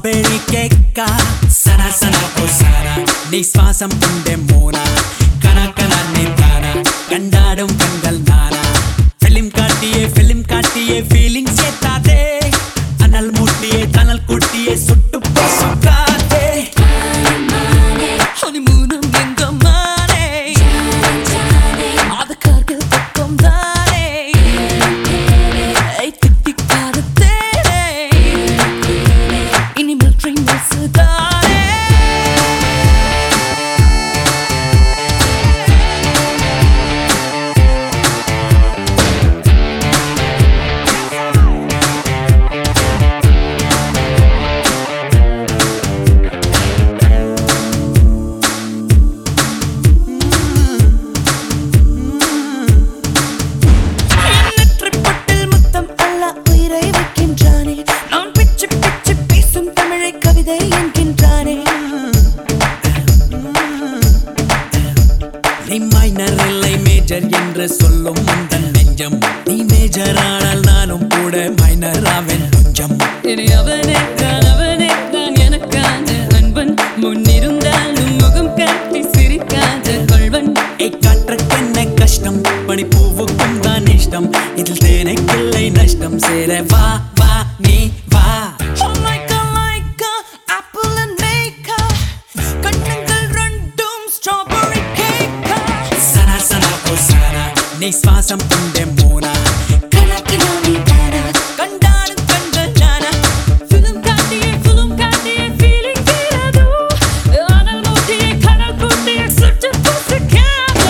strawberry cake సనా సనా ఓ సారా నీ శ్వాసం ఉండే మోనా కన కన నీ తారా கண்டாடும் கண்கள் நானா பிலிம் காட்டியே பிலிம் காட்டியே ஃபீலிங்ஸ் ஏத்தாதே அனல் மூட்டியே தனல் கூட்டியே சுட்டு சுக்காதே ஹனிமூனும் எங்கம்மானே அதுக்காக பக்கம் தானே ஐ திட்டிக்காத தேனே இனிமேல் ட்ரெயின் தானே எண்ணற்றப் பொட்டில் முத்தம் அல்ல உயிரை வைக்கின்றானே நான் பிச்சு பிச்சு பேசும் தமிழை கவிதை என்கின்றானே நீ மைனர் இல்லை மேஜர் என்று சொல்லும் அந்த நெஞ்சம் நீ மேஜர் ஆனால் நானும் கூட மைனர் ஆவேன் கொஞ்சம் இனி அவனே தான் அவனே தான் எனக்கான அன்பன் முன்னிருந்தாலும் முகம் காட்டி சிரிக்காத கொள்வன் ஏய் காற்றுக்கு என்ன கஷ்டம் பனிப்பூவுக்கும் தான் இஷ்டம் இதில் தேனைக்கில்லை நஷ்டம் சேர வா வா நீ வா Oh like a like a apple and maker கண்ணங்கள் ரெண்டும் strawberry cake சனா சனா ஓ சாரா நீ சுவாசம் உண்டே மோனா கணக்கு நீ தானா கண்டாடும் கண்கள் நானா film காட்டியே film காட்டியே feeling தீராதோ அனல் மூட்டியே கனல் கூட்டியே சுட்டு புசுக்காதோ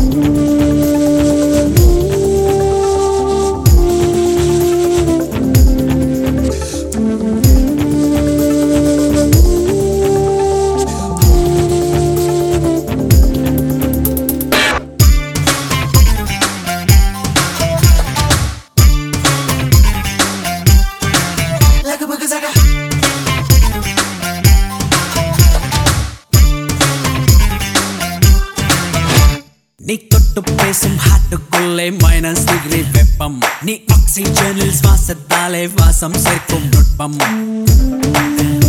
நீ தொட்டு பேசும் ஹாட்டுக்குள்ளே மைனஸ் டிகிரி வெப்பம் நீ ஆக்சிஜனில் சுவாசத்தாலே வாசம் சேர்க்கும் நுட்பம்